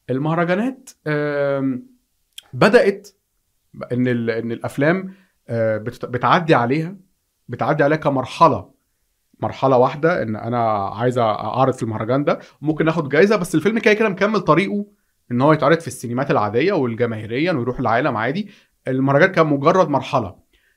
المهرجانات آم، بدات ان ال- ان الافلام آه، بت- بتعدي عليها بتعدي عليها كمرحله مرحله واحده ان انا عايز اعرض في المهرجان ده ممكن اخد جايزه بس الفيلم كده كده مكمل طريقه ان هو يتعرض في السينمات العاديه والجماهيريا ويروح العالم عادي المهرجان كان مجرد مرحله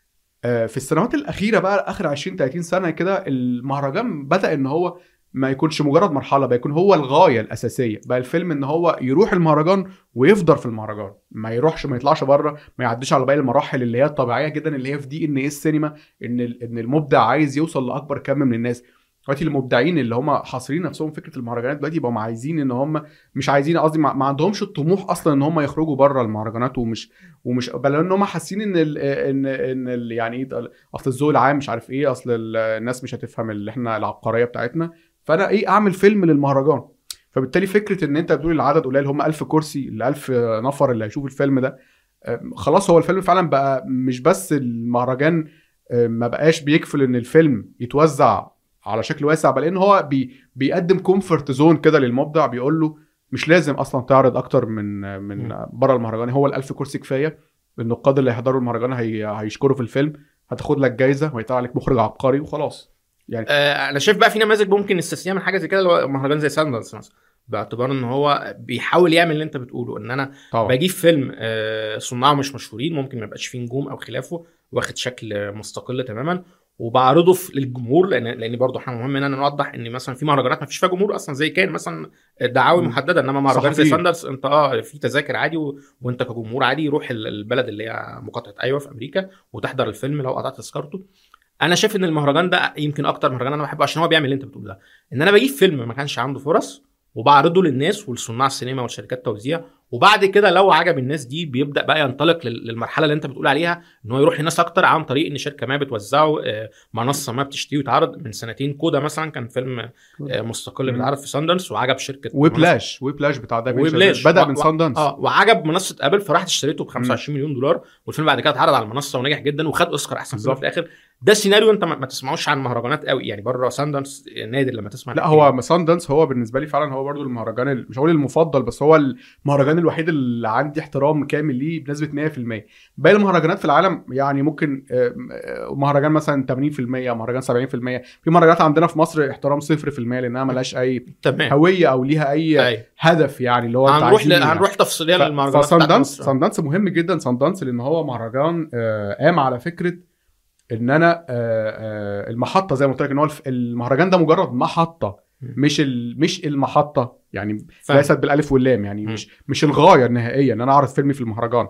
آه، في السنوات الاخيره بقى اخر 20 30 سنه كده المهرجان بدا ان هو ما يكونش مجرد مرحله بقى يكون هو الغايه الاساسيه بقى الفيلم ان هو يروح المهرجان ويفضل في المهرجان ما يروحش ما يطلعش بره ما يعديش على باقي المراحل اللي هي الطبيعيه جدا اللي هي في دي ان ايه السينما ان ال- ان المبدع عايز يوصل لاكبر كم من الناس دلوقتي المبدعين اللي هم حاصرين نفسهم فكره المهرجانات دلوقتي يبقوا عايزين ان هم مش عايزين قصدي ما ما عندهمش الطموح اصلا ان هم يخرجوا بره المهرجانات ومش ومش بل ان هم حاسين ان ال ان ان ال يعني ايه ده- اصل الذوق العام مش عارف ايه اصل ال- الناس مش هتفهم اللي احنا العبقريه بتاعتنا فانا ايه اعمل فيلم للمهرجان فبالتالي فكره ان انت بتقول العدد قليل هم 1000 كرسي ال 1000 نفر اللي هيشوفوا الفيلم ده آه، خلاص هو الفيلم فعلا بقى مش بس المهرجان آه، ما بقاش بيكفل ان الفيلم يتوزع على شكل واسع بل ان هو بي بيقدم كومفورت زون كده للمبدع بيقول له مش لازم اصلا تعرض اكتر من من بره المهرجان هو ال1000 كرسي كفايه النقاد اللي هيحضروا المهرجان هي... هيشكروا في الفيلم هتاخد لك جايزه وهيطلع عليك مخرج عبقري وخلاص آه انا شايف بقى في نماذج ممكن نستثنيها من حاجه زي كده اللي هو مهرجان زي ساندنس مثلا باعتبار ان هو بيحاول يعمل اللي انت بتقوله ان انا طبعا بجيب فيلم آه، صناعه مش مشهورين ممكن ما يبقاش فيه نجوم او خلافه واخد شكل مستقل تماما وبعرضه في- للجمهور لان لان برضه احنا مهم ان انا نوضح ان مثلا في مهرجانات ما فيش فيها جمهور اصلا زي كان مثلا دعاوي مم. محدده انما مهرجان زي صحفيين. ساندرز انت اه في تذاكر عادي و... وانت كجمهور عادي روح ال- البلد اللي هي مقاطعه ايوه في امريكا وتحضر الفيلم لو قطعت تذكرته انا شايف ان المهرجان ده يمكن اكتر مهرجان انا بحبه عشان هو بيعمل اللي انت بتقوله ده ان انا بجيب فيلم ما كانش عنده فرص وبعرضه للناس ولصناع السينما والشركات التوزيع وبعد كده لو عجب الناس دي بيبدا بقى ينطلق لل- للمرحله اللي انت بتقول عليها ان هو يروح للناس اكتر عن طريق ان شركه ما بتوزعه آه، منصه ما بتشتريه ويتعرض من سنتين كودا مثلا كان فيلم آه، مستقل مم. بيتعرض في ساندنس وعجب شركه وبلاش وبلاش بتاع دافين وبلاش. شازيل. بدا و- من و- سان دانس اه وعجب منصه ابل فراحت اشتريته ب 25 مليون دولار والفيلم بعد كده اتعرض على المنصه ونجح جدا وخد اوسكار احسن فيلم بالظبط. في الاخر ده سيناريو انت ما ما تسمعوش عن مهرجانات قوي يعني بره ساندنس نادر لما تسمع لا الحكاية. هو سان دانس هو بالنسبه لي فعلا هو برضو المهرجان ال- مش هقول المفضل بس هو المهرجان الوحيد اللي عندي احترام كامل ليه بنسبه 100% باقي المهرجانات في العالم يعني ممكن آه، آه، مهرجان مثلا 80% مهرجان 70% في مهرجانات عندنا في مصر احترام 0% لانها ملهاش اي تمام هويه او ليها اي أيوة. هدف يعني اللي هو أنت هنروح ل... عايزين- هنروح تفصيليا ف- للمهرجانات فسان بتاعت دانس مصر. سان دانس مهم جدا سان دانس لان هو مهرجان آه، قام على فكره ان انا آه، آه، المحطه زي ما قلت لك ان هو الف- المهرجان ده مجرد محطه مم. مش ال... مش المحطه يعني فاهم. ليست بالالف واللام يعني مم. مش مش الغايه النهائيه ان انا اعرض فيلمي في المهرجان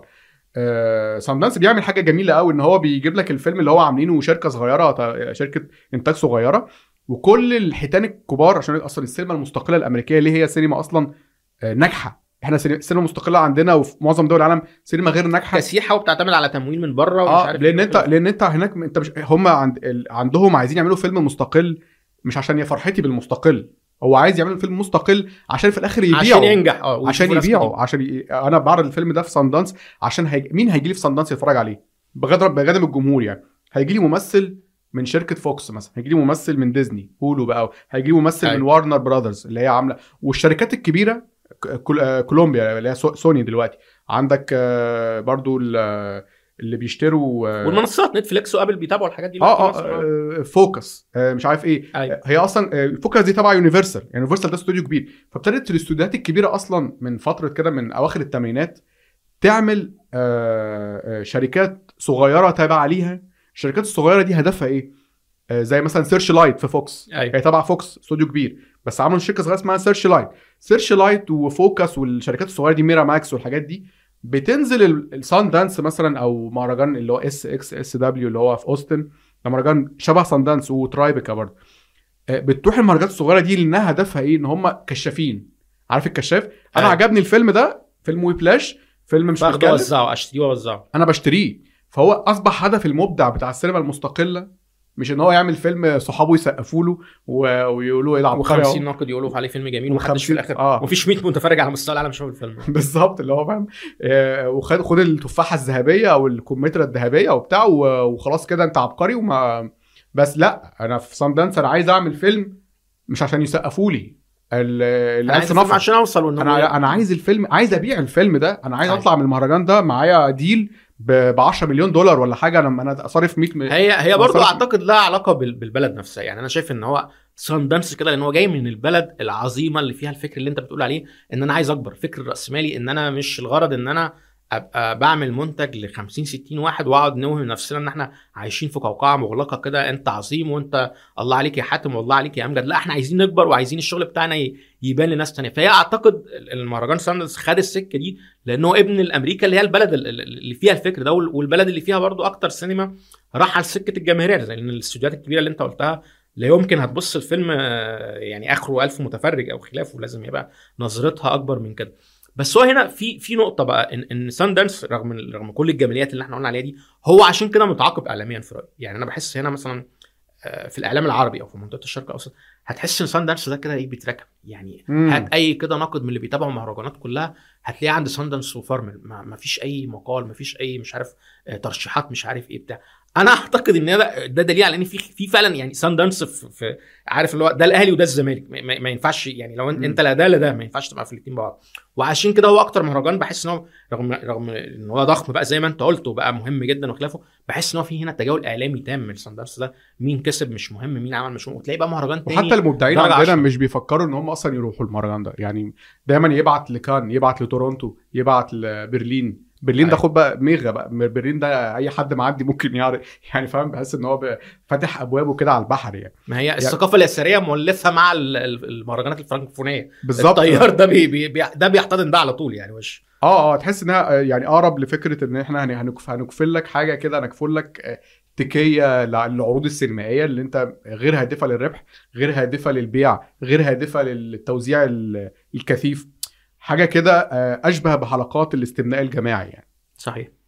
آه سان دانس بيعمل حاجه جميله قوي ان هو بيجيب لك الفيلم اللي هو عاملينه شركه صغيره ت- شركه انتاج صغيره وكل الحيتان الكبار عشان اصلا السينما المستقله الامريكيه اللي هي سينما اصلا آه، ناجحه احنا سينما السينما المستقله عندنا وفي معظم دول العالم سينما غير ناجحه كسيحه وبتعتمد على تمويل من بره ومش اه عارف لان إيه. انت لان انت هناك انت مش هم عند ال- عندهم عايزين يعملوا فيلم مستقل مش عشان يا فرحتي بالمستقل هو عايز يعمل فيلم مستقل عشان في الاخر يبيعه عشان ينجح اه عشان ويشوفوا ناس يبيعه كتير. عشان ي... انا بعرض الفيلم ده في سان دانس عشان هيج... مين هيجي لي في سان دانس يتفرج عليه بغض بغض من الجمهور يعني هيجي لي ممثل من شركه فوكس مثلا هيجي لي ممثل من ديزني هولو بقى هيجي لي ممثل أيوة. من وارنر براذرز اللي هي عامله والشركات الكبيره ك- كول... آه، كولومبيا اللي هي سو... سوني دلوقتي عندك آه، برضو ال- آه، اللي بيشتروا آه، والمنصات نتفليكس وابل بيتابعوا الحاجات دي اه في مصر. اه آه، فوكس آه، مش عارف ايه أيوة. هي اصلا آه، فوكس دي تبع يونيفرسال يعني يونيفرسال ده استوديو كبير فابتدت الاستوديوهات الكبيره اصلا من فتره كده من اواخر الثمانينات تعمل آه، آه، شركات صغيره تابعه ليها الشركات الصغيره دي هدفها ايه آه، زي مثلا سيرش لايت في فوكس ايوه هي تبع فوكس استوديو كبير بس عملوا شركه صغيره اسمها سيرش لايت سيرش لايت وفوكس والشركات الصغيره دي ميرا ماكس والحاجات دي بتنزل ال- السان دانس مثلا او مهرجان اللي هو اس اكس اس دبليو اللي هو في اوستن ده مهرجان شبه سان دانس وترايبكا برضه آه، بتروح المهرجانات الصغيره دي لانها هدفها ايه ان هم كشافين عارف الكشاف انا أيوة. عجبني الفيلم ده فيلم ويبلاش فيلم مش باخده متكلف اوزعه اشتريه واوزعه انا بشتريه فهو اصبح هدف المبدع بتاع السينما المستقله مش ان هو يعمل فيلم صحابه يسقفوا له و- ويقولوا ايه ده عبقري أهو. و50 ناقد يقولوا عليه فيلم جميل ومحدش في و50 الاخر آه. ومفيش 100 متفرج على مستوى العالم شاف الفيلم بالظبط اللي هو فاهم آه، وخد خد التفاحه الذهبيه او الكمثرى الذهبيه وبتاع و- وخلاص كده انت عبقري وما بس لا انا في سان دانس انا عايز اعمل فيلم مش عشان يسقفوا لي ال- انا عايز الالف الفيلم نفر عشان اوصل وان هو انا انا عايز الفيلم عايز ابيع الفيلم ده انا عايز صحيح. اطلع من المهرجان ده معايا ديل ب 10 مليون دولار ولا حاجه لما انا صارف 100 م... هي هي برضه وصلت- اعتقد لها علاقه بال- بالبلد نفسها يعني انا شايف ان هو سان دانس كده لان هو جاي من البلد العظيمه اللي فيها الفكر اللي انت بتقول عليه ان انا عايز اكبر فكر الراسمالي ان انا مش الغرض ان انا ابقى بعمل منتج ل 50 60 واحد واقعد نوهم نفسنا ان احنا عايشين في قوقعه مغلقه كده انت عظيم وانت الله عليك يا حاتم والله عليك يا امجد لا احنا عايزين نكبر وعايزين الشغل بتاعنا ي- يبان لناس تانية فهي اعتقد المهرجان ساندنس خد السكه دي لانه ابن الامريكا اللي هي البلد ال- ال- اللي فيها الفكر ده وال- والبلد اللي فيها برضو اكتر سينما راح على سكه الجماهيريه لان الاستوديوهات الكبيره اللي انت قلتها لا يمكن هتبص الفيلم آه، يعني اخره ألف متفرج او خلافه لازم يبقى نظرتها اكبر من كده بس هو هنا في في نقطه بقى ان ان سان دانس رغم رغم كل الجماليات اللي احنا قلنا عليها دي هو عشان كده متعاقب اعلاميا في رايي يعني انا بحس هنا مثلا آه، في الاعلام العربي او في منطقه الشرق الاوسط هتحس ان سان دانس ده كده ايه بيتركب يعني مم. هات اي كده ناقد من اللي بيتابعوا المهرجانات كلها هتلاقيه عند سان دانس وفارمل ما, ما فيش اي مقال ما فيش اي مش عارف آه، ترشيحات مش عارف ايه بتاع انا اعتقد ان ده ده دليل على ان في في فعلا يعني سان دانس في, في عارف اللي هو ده الاهلي وده الزمالك ما, ما- ما ينفعش يعني لو انت, مم. انت لا ده لا ده ما ينفعش تبقى في الاثنين بعض وعشان كده هو اكتر مهرجان بحس ان هو رغم رغم ان هو ضخم بقى زي ما انت قلت وبقى مهم جدا وخلافه بحس ان هو في هنا تجاوز اعلامي تام من سان دانس ده مين كسب مش مهم مين عمل مش مهم وتلاقي بقى مهرجان تاني وحتى المبدعين درجة عندنا عشرة. مش بيفكروا ان هم اصلا يروحوا المهرجان ده يعني دايما يبعت لكان يبعت لتورونتو يبعت لبرلين برلين ده أيوة. خد بقى ميغا بقى برلين ده اي حد معدي ممكن يعرف يعني فاهم بحس ان هو ب- فاتح ابوابه كده على البحر يعني ما هي الثقافه اليساريه مولفها مع ال- ال- المهرجانات الفرنكوفونيه بالظبط الطيار ده بي بي بي ده بيحتضن ده على طول يعني وش اه اه تحس انها آه، يعني اقرب لفكره ان احنا هن- هنكف هنكفل لك حاجه كده نكفل لك آه، تكيه لع- للعروض السينمائيه اللي انت غير هادفه للربح غير هادفه للبيع غير هادفه للتوزيع ال- الكثيف حاجه كده آه، اشبه بحلقات الاستمناء الجماعي يعني صحيح